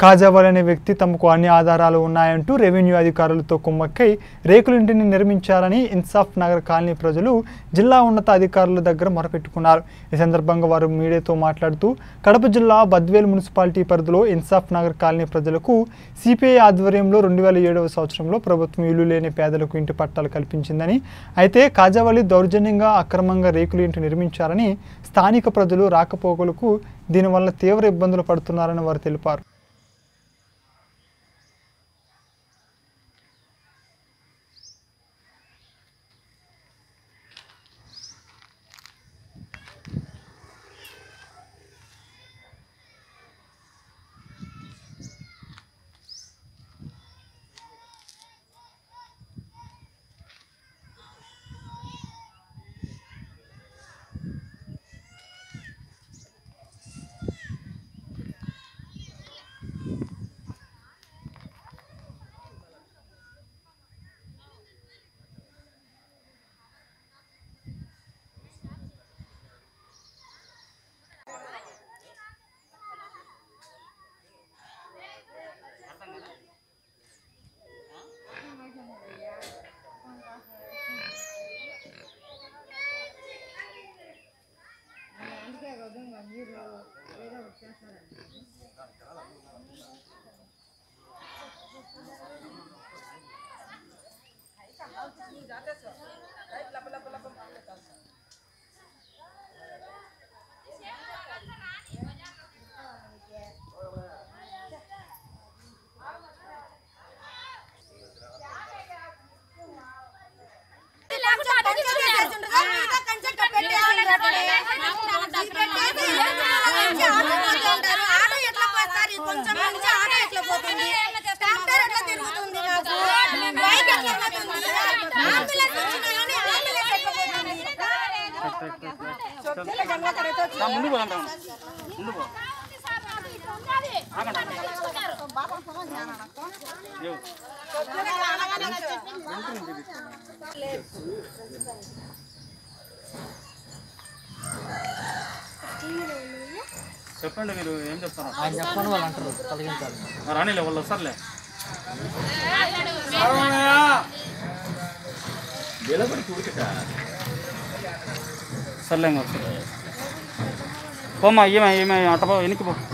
కాజావాల్ అనే వ్యక్తి తమకు అన్ని ఆధారాలు ఉన్నాయంటూ రెవెన్యూ అధికారులతో కుమ్మక్కై రేకులింటిని నిర్మించారని ఇన్సాఫ్ నగర్ కాలనీ ప్రజలు జిల్లా ఉన్నత అధికారుల దగ్గర మొరపెట్టుకున్నారు ఈ సందర్భంగా వారు మీడియాతో మాట్లాడుతూ కడప జిల్లా బద్వేల్ మున్సిపాలిటీ పరిధిలో ఇన్సాఫ్ నగర్ కాలనీ ప్రజలకు సిపిఐ ఆధ్వర్యంలో రెండు వేల ఏడవ సంవత్సరంలో ప్రభుత్వం ఇల్లు లేని పేదలకు ఇంటి పట్టాలు కల్పించిందని అయితే కాజావలి దౌర్జన్యంగా అక్రమంగా రేకులు ఇంటి నిర్మించారని స్థానిక ప్రజలు రాకపోకలకు దీనివల్ల తీవ్ర ఇబ్బందులు పడుతున్నారని వారు తెలిపారు ఆటో ఎట్లా పోతారు కొంచెం నుంచి ఆటో ఎట్లా పోతుంది ట్రాక్టర్ ఎట్లా తిరుగుతుంది నాకు బైక్ ఎట్లా పోతుంది అంబులెన్స్ వచ్చినా కానీ అంబులెన్స్ ఎట్లా పోతుంది ముందు పోదాం ముందు పో చెప్పండి మీరు ఏం చెప్తారు ఆయన చెప్పని వాళ్ళు అంటారు తొలగించాలి రానిలే వాళ్ళు వస్తారులే సర్లే ఇంకా వస్తారు పోమ్మా ఏమై ఏమై అట్ట పో వెనక్కి పో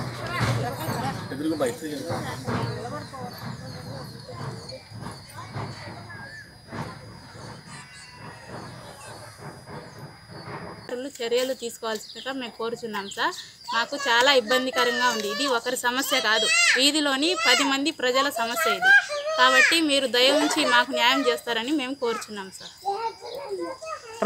అధికారులు చర్యలు తీసుకోవాల్సిందిగా మేము కోరుచున్నాం సార్ మాకు చాలా ఇబ్బందికరంగా ఉంది ఇది ఒకరి సమస్య కాదు వీధిలోని పది మంది ప్రజల సమస్య ఇది కాబట్టి మీరు దయ ఉంచి మాకు న్యాయం చేస్తారని మేము కోరుచున్నాం సార్